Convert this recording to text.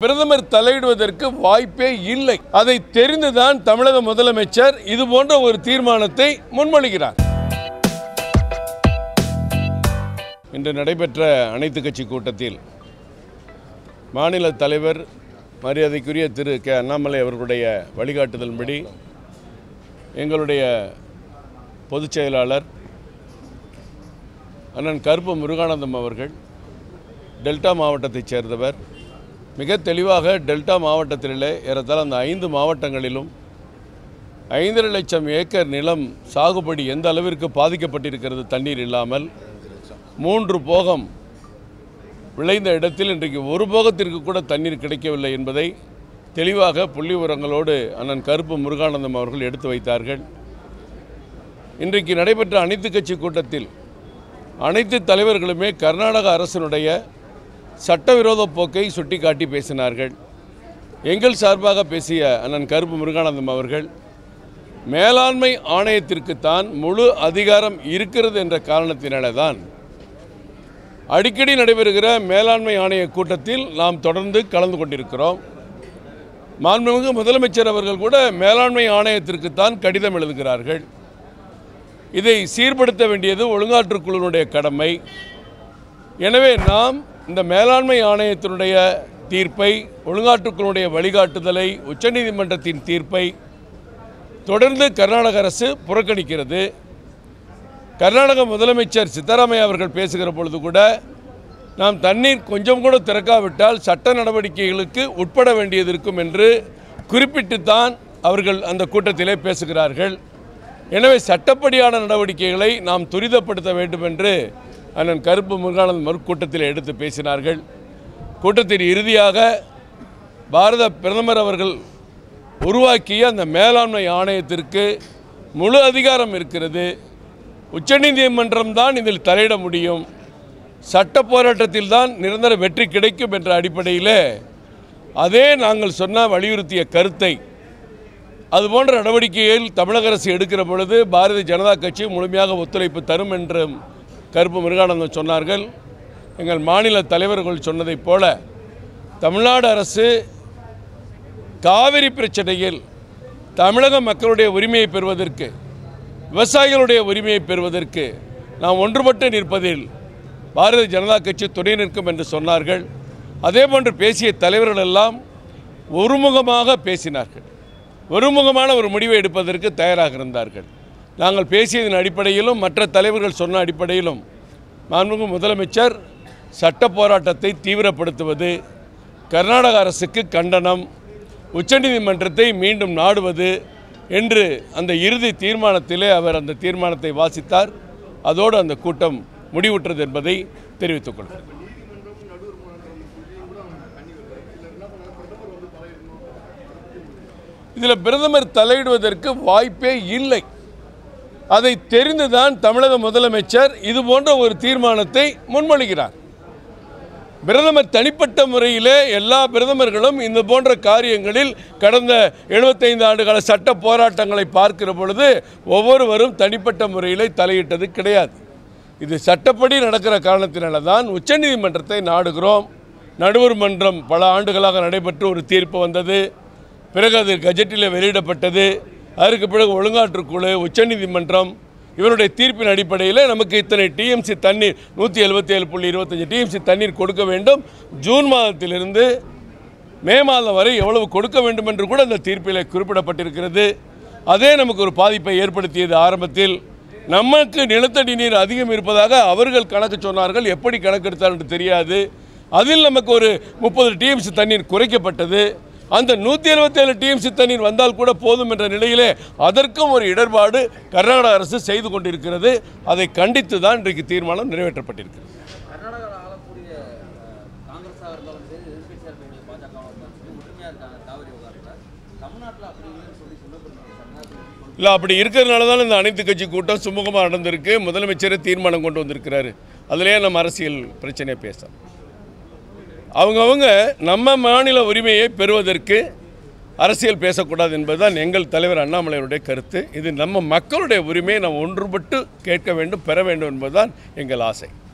பிரதமர் தலையிடுவதற்கு வாய்ப்பே இல்லை அதை தெரிந்துதான் தமிழக முதலமைச்சர் இது போன்ற ஒரு தீர்மானத்தை முன்மொழிகிறார் இன்று நடைபெற்ற அனைத்து கட்சி கூட்டத்தில் மாநில தலைவர் மரியாதைக்குரிய திரு கே அண்ணாமலை அவர்களுடைய வழிகாட்டுதலின்படி எங்களுடைய பொதுச் செயலாளர் அண்ணன் கருப்பு முருகானந்தம் அவர்கள் டெல்டா மாவட்டத்தைச் சேர்ந்தவர் மிக தெளிவாக டெல்டா மாவட்டத்திலே ஏறத்தாழ அந்த ஐந்து மாவட்டங்களிலும் ஐந்தரை லட்சம் ஏக்கர் நிலம் சாகுபடி எந்த அளவிற்கு பாதிக்கப்பட்டிருக்கிறது தண்ணீர் இல்லாமல் மூன்று போகம் விளைந்த இடத்தில் இன்றைக்கு ஒரு போகத்திற்கு கூட தண்ணீர் கிடைக்கவில்லை என்பதை தெளிவாக புள்ளி உரங்களோடு அண்ணன் கருப்பு முருகானந்தம் அவர்கள் எடுத்து வைத்தார்கள் இன்றைக்கு நடைபெற்ற அனைத்து கட்சி கூட்டத்தில் அனைத்து தலைவர்களுமே கர்நாடக அரசினுடைய சட்டவிரோத போக்கை சுட்டிக்காட்டி பேசினார்கள் எங்கள் சார்பாக பேசிய அண்ணன் கருப்பு முருகானந்தம் அவர்கள் மேலாண்மை ஆணையத்திற்குத்தான் முழு அதிகாரம் இருக்கிறது என்ற காரணத்தினால தான் அடிக்கடி நடைபெறுகிற மேலாண்மை ஆணைய கூட்டத்தில் நாம் தொடர்ந்து கலந்து கொண்டிருக்கிறோம் மாண்புமிகு முதலமைச்சர் அவர்கள் கூட மேலாண்மை ஆணையத்திற்குத்தான் கடிதம் எழுதுகிறார்கள் இதை சீர்படுத்த வேண்டியது ஒழுங்காற்றுக் குழுவினுடைய கடமை எனவே நாம் இந்த மேலாண்மை ஆணையத்தினுடைய தீர்ப்பை ஒழுங்காற்றுக் குழுவுடைய வழிகாட்டுதலை உச்சநீதிமன்றத்தின் தீர்ப்பை தொடர்ந்து கர்நாடக அரசு புறக்கணிக்கிறது கர்நாடக முதலமைச்சர் சித்தராமையா அவர்கள் பேசுகிற பொழுது கூட நாம் தண்ணீர் கொஞ்சம் கூட திறக்காவிட்டால் சட்ட நடவடிக்கைகளுக்கு உட்பட வேண்டியது இருக்கும் என்று குறிப்பிட்டுத்தான் அவர்கள் அந்த கூட்டத்திலே பேசுகிறார்கள் எனவே சட்டப்படியான நடவடிக்கைகளை நாம் துரிதப்படுத்த வேண்டும் என்று அண்ணன் கருப்பு முருகானந்த் கூட்டத்தில் எடுத்து பேசினார்கள் கூட்டத்தின் இறுதியாக பாரத பிரதமர் அவர்கள் உருவாக்கிய அந்த மேலாண்மை ஆணையத்திற்கு முழு அதிகாரம் இருக்கிறது உச்சநீதிமன்றம் தான் இதில் தலையிட முடியும் சட்ட போராட்டத்தில் தான் நிரந்தர வெற்றி கிடைக்கும் என்ற அடிப்படையில் அதே நாங்கள் சொன்ன வலியுறுத்திய கருத்தை அதுபோன்ற நடவடிக்கையில் தமிழக அரசு எடுக்கிற பொழுது பாரதிய ஜனதா கட்சி முழுமையாக ஒத்துழைப்பு தரும் என்றும் கருப்பு முருகானந்தம் சொன்னார்கள் எங்கள் மாநில தலைவர்கள் சொன்னதைப் போல தமிழ்நாடு அரசு காவிரி பிரச்சனையில் தமிழக மக்களுடைய உரிமையை பெறுவதற்கு விவசாயிகளுடைய உரிமையை பெறுவதற்கு நாம் ஒன்றுபட்டு நிற்பதில் பாரதிய ஜனதா கட்சி துணை நிற்கும் என்று சொன்னார்கள் அதேபோன்று பேசிய தலைவர்கள் எல்லாம் ஒருமுகமாக பேசினார்கள் ஒருமுகமான ஒரு முடிவை எடுப்பதற்கு தயாராக இருந்தார்கள் நாங்கள் பேசியதன் அடிப்படையிலும் மற்ற தலைவர்கள் சொன்ன அடிப்படையிலும் மாண்புமிகு முதலமைச்சர் சட்ட போராட்டத்தை தீவிரப்படுத்துவது கர்நாடக அரசுக்கு கண்டனம் உச்சநீதிமன்றத்தை மீண்டும் நாடுவது என்று அந்த இறுதி தீர்மானத்திலே அவர் அந்த தீர்மானத்தை வாசித்தார் அதோடு அந்த கூட்டம் முடிவுற்றது என்பதை தெரிவித்துக் கொள்கிறேன் இதில் பிரதமர் தலையிடுவதற்கு வாய்ப்பே இல்லை அதை தெரிந்துதான் தமிழக முதலமைச்சர் இது போன்ற ஒரு தீர்மானத்தை முன்மொழிகிறார் பிரதமர் தனிப்பட்ட முறையிலே எல்லா பிரதமர்களும் இந்த போன்ற காரியங்களில் கடந்த 75 ஆண்டுகால சட்ட போராட்டங்களை பார்க்கிற பொழுது ஒவ்வொருவரும் தனிப்பட்ட முறையிலே தலையிட்டது கிடையாது இது சட்டப்படி நடக்கிற காரணத்தினால தான் உச்சநீதிமன்றத்தை நாடுகிறோம் நடுவர் மன்றம் பல ஆண்டுகளாக நடைபெற்று ஒரு தீர்ப்பு வந்தது பிறகு அது கஜெட்டில் வெளியிடப்பட்டது அதற்கு பிறகு ஒழுங்காற்றுக்குழு உச்சநீதிமன்றம் இவருடைய தீர்ப்பின் அடிப்படையில் நமக்கு இத்தனை டிஎம்சி தண்ணீர் நூற்றி எழுபத்தி ஏழு புள்ளி இருபத்தஞ்சி டிஎம்சி தண்ணீர் கொடுக்க வேண்டும் ஜூன் மாதத்திலிருந்து மே மாதம் வரை எவ்வளவு கொடுக்க வேண்டும் என்று கூட அந்த தீர்ப்பில் குறிப்பிடப்பட்டிருக்கிறது அதே நமக்கு ஒரு பாதிப்பை ஏற்படுத்தியது ஆரம்பத்தில் நமக்கு நிலத்தடி நீர் அதிகம் இருப்பதாக அவர்கள் கணக்கு சொன்னார்கள் எப்படி கணக்கெடுத்தார் என்று தெரியாது அதில் நமக்கு ஒரு முப்பது டிஎம்சி தண்ணீர் குறைக்கப்பட்டது அந்த நூற்றி எழுபத்தேழு டிஎம்சி தண்ணீர் வந்தால் கூட போதும் என்ற நிலையிலே அதற்கும் ஒரு இடர்பாடு கர்நாடக அரசு செய்து கொண்டிருக்கிறது அதை கண்டித்து தான் இன்றைக்கு தீர்மானம் நிறைவேற்றப்பட்டிருக்கிறது கர்நாடகாவில் ஆளக்கூடிய அஹ், காங்கிரஸாக இருந்தாலும் சரி எதிர்கட்சியாக இருக்கக்கூடிய பாஜகவாக இருந்தாலும் சரி ஒற்றுமையாக இருக்காங்க காவிரி விவகாரத்தில் தமிழ்நாட்டில் அப்படி இல்லைன்னு சொல்லி சொல்லப்படுறாங்க இல்லை அப்படி இருக்கிறதுனால தான் இந்த அனைத்து கட்சி கூட்டம் சுமூகமாக நடந்திருக்கு முதலமைச்சரே தீர்மானம் கொண்டு வந்திருக்கிறாரு அதிலேயே நம்ம அரசியல் பிரச்சனையை பேசலாம் அவங்கவங்க நம்ம மாநில உரிமையை பெறுவதற்கு அரசியல் பேசக்கூடாது என்பதுதான் எங்கள் தலைவர் அண்ணாமலையுடைய கருத்து இது நம்ம மக்களுடைய உரிமையை நாம் ஒன்றுபட்டு கேட்க வேண்டும் பெற வேண்டும் என்பதுதான் எங்கள் ஆசை